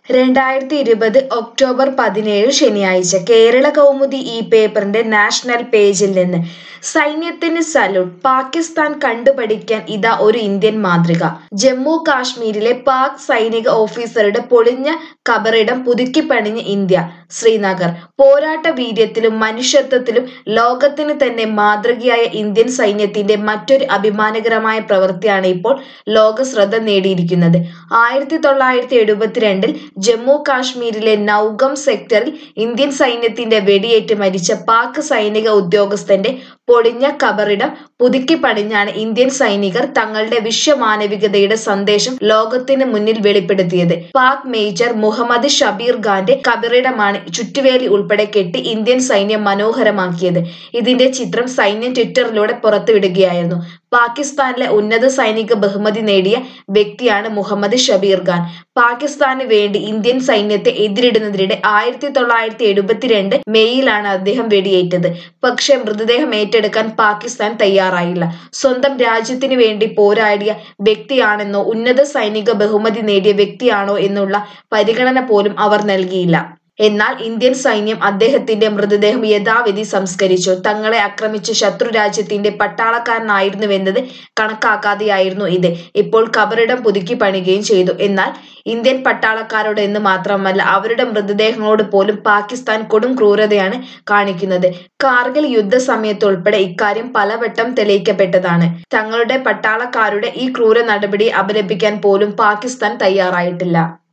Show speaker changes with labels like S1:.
S1: രണ്ടായിരത്തി ഇരുപത് ഒക്ടോബർ പതിനേഴ് ശനിയാഴ്ച കേരള കൗമുദി ഈ പേപ്പറിന്റെ നാഷണൽ പേജിൽ നിന്ന് സൈന്യത്തിന് സല്യൂട്ട് പാകിസ്ഥാൻ കണ്ടുപഠിക്കാൻ ഇതാ ഒരു ഇന്ത്യൻ മാതൃക ജമ്മു കാശ്മീരിലെ പാക് സൈനിക ഓഫീസറുടെ പൊളിഞ്ഞ കബറിടം പുതുക്കിപ്പണിഞ്ഞ് ഇന്ത്യ ശ്രീനഗർ പോരാട്ട വീര്യത്തിലും മനുഷ്യത്വത്തിലും ലോകത്തിന് തന്നെ മാതൃകയായ ഇന്ത്യൻ സൈന്യത്തിന്റെ മറ്റൊരു അഭിമാനകരമായ പ്രവൃത്തിയാണ് ഇപ്പോൾ ലോക ശ്രദ്ധ നേടിയിരിക്കുന്നത് ആയിരത്തി തൊള്ളായിരത്തി എഴുപത്തിരണ്ടിൽ ജമ്മു കാശ്മീരിലെ നൌഗം സെക്ടറിൽ ഇന്ത്യൻ സൈന്യത്തിന്റെ വെടിയേറ്റ് മരിച്ച പാക് സൈനിക ഉദ്യോഗസ്ഥന്റെ പൊളിഞ്ഞ കബറിടം പുതുക്കി പണിഞ്ഞാണ് ഇന്ത്യൻ സൈനികർ തങ്ങളുടെ വിശ്വമാനവികതയുടെ സന്ദേശം ലോകത്തിന് മുന്നിൽ വെളിപ്പെടുത്തിയത് പാക് മേജർ മുഹമ്മദ് ഷബീർ ഖാന്റെ കബറിടമാണ് ചുറ്റുവേലി ഉൾപ്പെടെ കെട്ടി ഇന്ത്യൻ സൈന്യം മനോഹരമാക്കിയത് ഇതിന്റെ ചിത്രം സൈന്യം ട്വിറ്ററിലൂടെ പുറത്തുവിടുകയായിരുന്നു പാകിസ്ഥാനിലെ ഉന്നത സൈനിക ബഹുമതി നേടിയ വ്യക്തിയാണ് മുഹമ്മദ് ഷബീർ ഖാൻ പാകിസ്ഥാന് വേണ്ടി ഇന്ത്യൻ സൈന്യത്തെ എതിരിടുന്നതിനിടെ ആയിരത്തി തൊള്ളായിരത്തി എഴുപത്തിരണ്ട് മെയ്യിലാണ് അദ്ദേഹം വെടിയേറ്റത് പക്ഷേ മൃതദേഹം ഏറ്റെടുക്കാൻ പാകിസ്ഥാൻ തയ്യാറായില്ല സ്വന്തം രാജ്യത്തിന് വേണ്ടി പോരാടിയ വ്യക്തിയാണെന്നോ ഉന്നത സൈനിക ബഹുമതി നേടിയ വ്യക്തിയാണോ എന്നുള്ള പരിഗണന പോലും അവർ നൽകിയില്ല എന്നാൽ ഇന്ത്യൻ സൈന്യം അദ്ദേഹത്തിന്റെ മൃതദേഹം യഥാവിധി സംസ്കരിച്ചു തങ്ങളെ ആക്രമിച്ച ശത്രു രാജ്യത്തിന്റെ പട്ടാളക്കാരനായിരുന്നുവെന്നത് കണക്കാക്കാതെയായിരുന്നു ഇത് ഇപ്പോൾ കബറിടം പുതുക്കി പണിയുകയും ചെയ്തു എന്നാൽ ഇന്ത്യൻ പട്ടാളക്കാരോട് എന്ന് മാത്രമല്ല അവരുടെ മൃതദേഹങ്ങളോട് പോലും പാകിസ്ഥാൻ കൊടും ക്രൂരതയാണ് കാണിക്കുന്നത് കാർഗിൽ യുദ്ധസമയത്ത് ഉൾപ്പെടെ ഇക്കാര്യം പലവട്ടം തെളിയിക്കപ്പെട്ടതാണ് തങ്ങളുടെ പട്ടാളക്കാരുടെ ഈ ക്രൂര നടപടി അപലപിക്കാൻ പോലും പാകിസ്ഥാൻ തയ്യാറായിട്ടില്ല